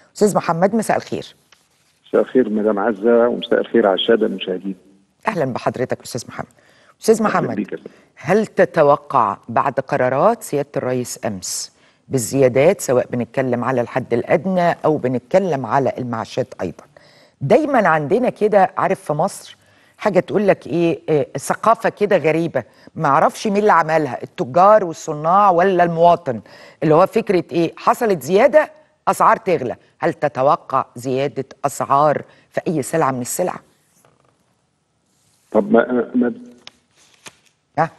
استاذ محمد مساء الخير مساء الخير مدام عزه ومساء الخير على الساده المشاهدين اهلا بحضرتك استاذ محمد استاذ أهلاً محمد بيك يا فندم. هل تتوقع بعد قرارات سياده الرئيس امس بالزيادات سواء بنتكلم على الحد الادنى او بنتكلم على المعاشات ايضا دايما عندنا كده عارف في مصر حاجه تقول لك ايه إيه، ثقافه كده غريبه ما اعرفش مين اللي عملها التجار والصناع ولا المواطن اللي هو فكره ايه حصلت زياده اسعار تغلى هل تتوقع زياده اسعار في اي سلعه من السلع طب ما ما ها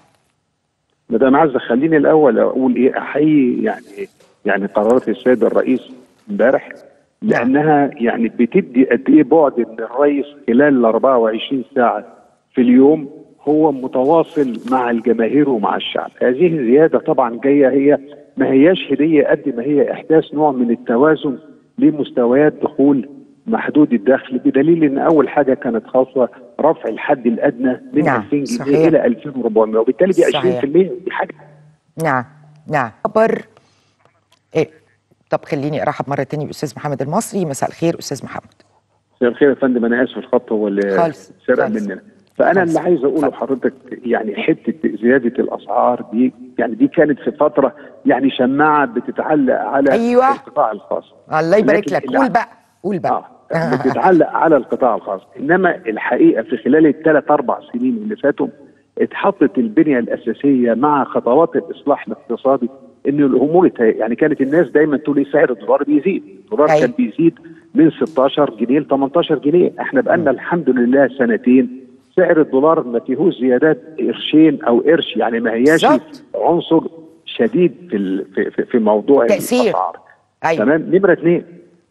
مدام عزه خليني الاول اقول ايه احيي يعني يعني قرارات السيد الرئيس امبارح لانها يعني بتدي قد ايه بعد ان الرئيس خلال ال 24 ساعه في اليوم هو متواصل مع الجماهير ومع الشعب هذه الزياده طبعا جايه هي ما هياش هديه قد ما هي احداث نوع من التوازن لمستويات دخول محدود الدخل بدليل ان اول حاجه كانت خاصه رفع الحد الادنى من نعم، 2000 جنيه صحيح. الى 2400 وبالتالي دي 20% صحيح. دي حاجه نعم نعم خبر إيه طب خليني ارحب مره تاني باستاذ محمد المصري مساء الخير استاذ محمد مساء الخير يا فندم انا اسف الخط هو اللي خالص، سرق خالص. مننا فانا خالص. اللي عايز اقوله اتفضل. لحضرتك يعني حته زياده الاسعار دي يعني دي كانت في فتره يعني شماعه بتتعلق على أيوة. القطاع الخاص الله يبارك لكن لك اللي- قول بقى قول بقى اه بتتعلق على القطاع الخاص انما الحقيقه في خلال الثلاث اربع سنين اللي فاتوا اتحطت البنيه الاساسيه مع خطوات الاصلاح الاقتصادي ان الامور ات- يعني كانت الناس دايما تقول ايه سعر الدولار بيزيد الدولار أيوة. كان بيزيد من 16 جنيه ل 18 جنيه احنا بقالنا الحمد لله سنتين سعر الدولار ما فيهوش زيادات قرشين او قرش يعني ما هياش بالظبط. عنصر شديد في ال- في, في- في موضوع تأثير. الاسعار ايوه تمام نمره اثنين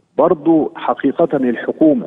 برضو حقيقة الحكومة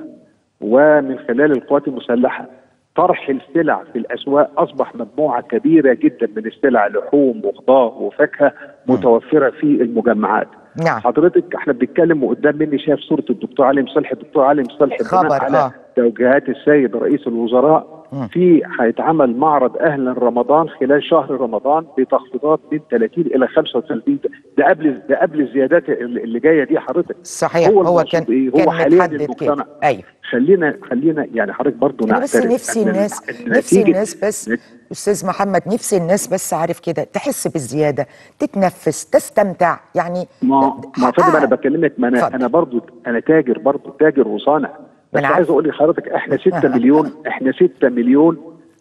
ومن خلال القوات المسلحة طرح السلع في الأسواق أصبح مجموعة كبيرة جدا من السلع لحوم وخضار وفاكهة متوفرة في المجمعات نعم. حضرتك احنا بنتكلم وقدام مني شايف صورة الدكتور علي مصلح الدكتور علي مصلح خبر، بناء على آه. توجيهات السيد رئيس الوزراء مم. في هيتعمل معرض اهلا رمضان خلال شهر رمضان بتخفيضات من 30 الى 35 ده قبل ده قبل الزيادات اللي اللي جايه دي حضرتك صحيح هو, المقصود كان إيه؟ هو كان حاليا متحدد المجتمع كده ايوه خلينا خلينا يعني حضرتك برضه انا بس نعترف نفسي إن الناس النتيجة- نفسي الناس بس استاذ محمد نفسي الناس بس عارف كده تحس بالزياده تتنفس تستمتع يعني ما ما فندم حقها. انا بكلمك ما انا اتفضل. انا برضه انا تاجر برضه تاجر وصانع بس أنا عايز عارف. اقول لحضرتك احنا 6 مليون احنا 6 مليون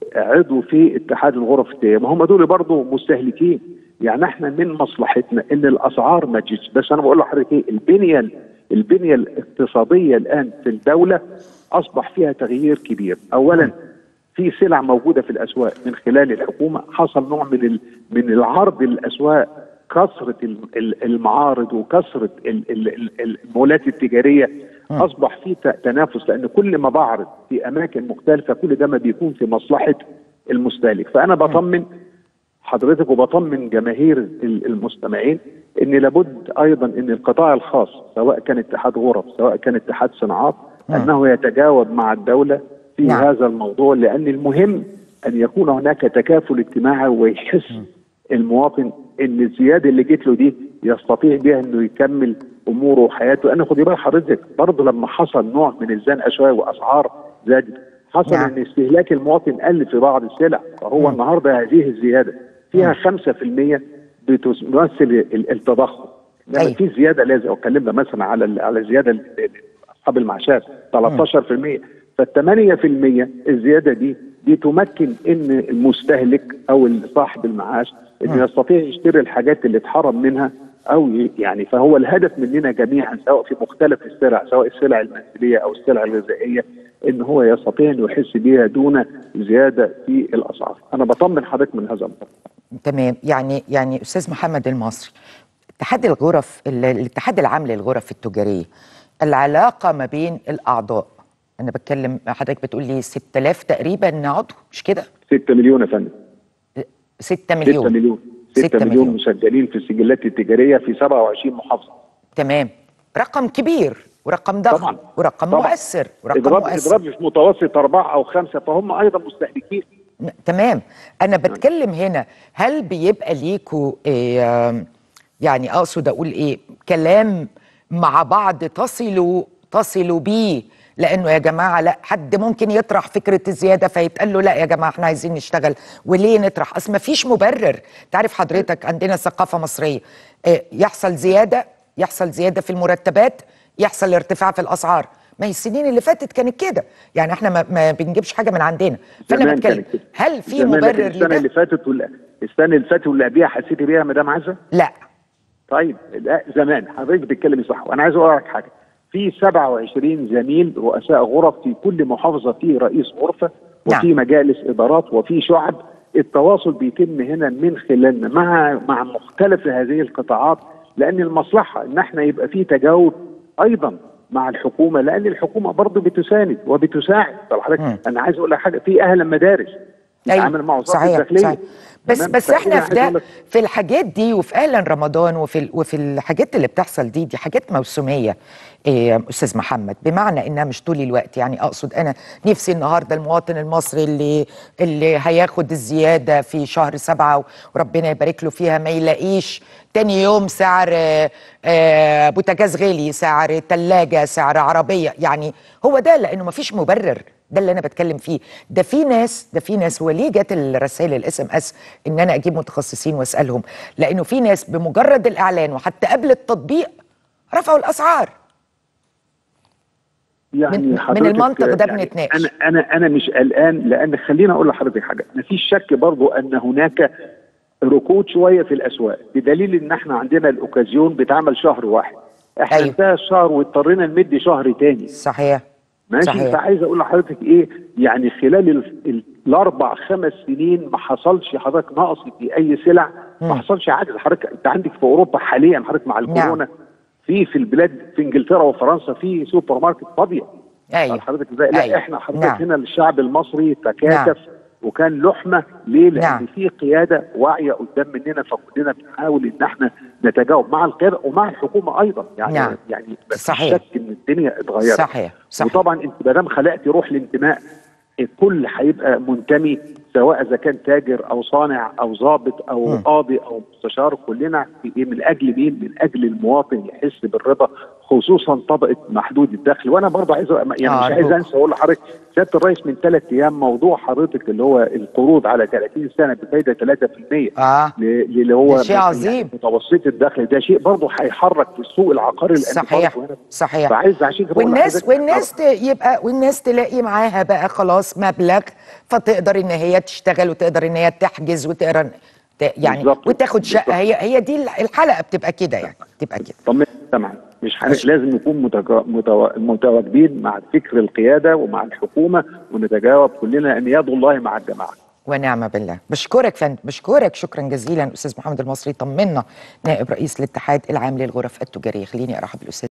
عضو في اتحاد الغرف التجاريه ما هم دول برضه مستهلكين يعني احنا من مصلحتنا ان الاسعار ما تجيش بس انا بقول لحضرتك ايه البنيه البنيه الاقتصاديه الان في الدوله اصبح فيها تغيير كبير اولا في سلع موجوده في الاسواق من خلال الحكومه حصل نوع من ال- من العرض الاسواق كثره ال- ال- المعارض وكثره ال- ال- ال- المولات التجاريه اصبح في ت- تنافس لان كل ما بعرض في اماكن مختلفه كل ده ما بيكون في مصلحه المستهلك فانا بطمن حضرتك وبطمن جماهير ال- المستمعين ان لابد ايضا ان القطاع الخاص سواء كان اتحاد غرف سواء كان اتحاد صناعات انه يتجاوب مع الدوله في نعم. هذا الموضوع لان المهم ان يكون هناك تكافل اجتماعي ويحس المواطن ان الزياده اللي جت له دي يستطيع بها انه يكمل اموره وحياته لان خدي بال حضرتك برضه لما حصل نوع من الزنقه شويه واسعار زادت حصل نعم. ان استهلاك المواطن قل في بعض السلع فهو النهارده هذه الزياده فيها 5% بتمثل ال- التضخم لما أيوة. في زياده لازم اتكلمنا مثلا على ال- على الزياده ال- ال- اصحاب المعاشات 13% فال 8% الزياده دي دي تمكن ان المستهلك او صاحب المعاش انه يستطيع يشتري الحاجات اللي اتحرم منها او ي- يعني فهو الهدف مننا جميعا سواء في مختلف السلع سواء السلع المنزليه او السلع الغذائيه ان هو يستطيع انه يحس بها دون زياده في الاسعار. انا بطمن حضرتك من هذا الامر. تمام يعني يعني استاذ محمد المصري اتحاد الغرف ال- الاتحاد العام للغرف التجاريه العلاقه ما بين الاعضاء انا بتكلم حضرتك بتقول لي 6000 تقريبا عضو مش كده 6 مليون يا فندم 6 مليون 6 مليون 6 ستة مليون مليون. مسجلين في السجلات التجاريه في 27 محافظه. تمام رقم كبير ورقم ضخم طبعا ورقم طبعا. مؤثر ورقم اضراب مؤثر اضراب في متوسط اربعه او خمسه فهم ايضا مستهلكين. ن- تمام انا بتكلم هنا هل بيبقى ليكوا إيه آم، يعني اقصد اقول ايه كلام مع بعض تصلوا تصلوا بيه لانه يا جماعه لا حد ممكن يطرح فكره الزياده فيتقال له لا يا جماعه احنا عايزين نشتغل وليه نطرح اصل ما فيش مبرر تعرف حضرتك عندنا ثقافه مصريه إيه، يحصل زياده يحصل زياده في المرتبات يحصل ارتفاع في الاسعار ما هي السنين اللي فاتت كانت كده يعني احنا ما, ما بنجيبش حاجه من عندنا فانا زمان بتكلم كانت كده. هل في زمان، لكن مبرر السنه لده اللي فاتت ولا السنه اللي فاتت واللي قبلها حسيتي بيها يا مدام عزه؟ لا طيب لا زمان حضرتك بتتكلمي صح وانا عايز اقول لك حاجه في 27 زميل رؤساء غرف في كل محافظه في رئيس غرفه وفي نعم. مجالس ادارات وفي شعب التواصل بيتم هنا من خلالنا مع مع مختلف هذه القطاعات لان المصلحه ان احنا يبقى في تجاوب ايضا مع الحكومه لان الحكومه برضه بتساند وبتساعد طب مم. حضرتك انا عايز اقول لك حاجه في اهل مدارس بتتعامل مع وزاره صحيح الداخليه صحيح بس تمام؟ بس فإذا احنا عايز في أقول ده لك- في الحاجات دي وفي اهلا رمضان وفي ال- وفي الحاجات اللي بتحصل دي دي حاجات موسميه إيه استاذ محمد بمعنى انها مش طول الوقت يعني اقصد انا نفسي النهارده المواطن المصري اللي اللي هياخد الزياده في شهر سبعه وربنا يبارك له فيها ما يلاقيش تاني يوم سعر آه، آه، بوتاجاز غالي سعر ثلاجه سعر عربيه يعني هو ده لانه ما فيش مبرر ده اللي انا بتكلم فيه ده في ناس ده في ناس وليه جت الرسائل الاس ام اس ان انا اجيب متخصصين واسالهم لانه في ناس بمجرد الاعلان وحتى قبل التطبيق رفعوا الاسعار يعني من- من حضرتك المنطق ده يعني بنتناقش. انا انا انا مش قلقان لان خليني اقول لحضرتك حاجه ما فيش شك برضو ان هناك ركود شويه في الاسواق بدليل ان احنا عندنا الاوكازيون بتعمل شهر واحد احنا أيوة. انتهى الشهر واضطرينا نمد شهر تاني صحيح ماشي صحيح. فعايز اقول لحضرتك ايه يعني خلال ال- ال- الاربع خمس سنين ما حصلش حضرتك نقص في اي سلع مم. ما حصلش عجز حضرتك انت عندك في اوروبا حاليا حضرتك مع الكورونا في في البلاد في انجلترا وفرنسا في سوبر ماركت فاضيه ايوه حضرتك ازاي لا أيوة. احنا حضرتك نعم. هنا الشعب المصري تكاتف نعم. وكان لحمه ليه؟ لان نعم. في قياده واعيه قدام مننا فكلنا بنحاول ان احنا نتجاوب مع القياده ومع الحكومه ايضا يعني نعم. يعني مفيش صحيح. شك ان الدنيا اتغيرت صحيح صحيح وطبعا انت ما دام خلقتي روح الانتماء الكل هيبقى منتمي سواء اذا كان تاجر او صانع او ضابط او مم. قاضي او مستشار كلنا في إيه؟ من اجل مين؟ من اجل المواطن يحس بالرضا خصوصا طبقه محدود الدخل وانا برضه عايز يعني آه، مش عايز أرجوك. انسى اقول لحضرتك سياده الرئيس من ثلاث ايام موضوع حضرتك اللي هو القروض على 30 سنه بفايده 3% اه ل- اللي هو ده شيء يعني عظيم. متوسط الدخل ده شيء برضه هيحرك في السوق العقاري لأن صحيح برضه هنا صحيح فعايز عشان كده بقول والناس لحضرتك والناس ت- يبقى والناس تلاقي معاها بقى خلاص مبلغ فتقدر ان هي تشتغل وتقدر ان هي تحجز وتقدر ت- يعني بالظبط. وتاخد شقه بالظبط. هي هي دي الحلقه بتبقى كده يعني تبقى كده طمن سمعا مش هن... لازم نكون متجا... متو... متواجدين مع فكر القياده ومع الحكومه ونتجاوب كلنا ان يد الله مع الجماعه ونعم بالله بشكرك فندم بشكرك شكرا جزيلا استاذ محمد المصري طمنا نائب رئيس الاتحاد العام للغرف التجاريه خليني ارحب بالاستاذ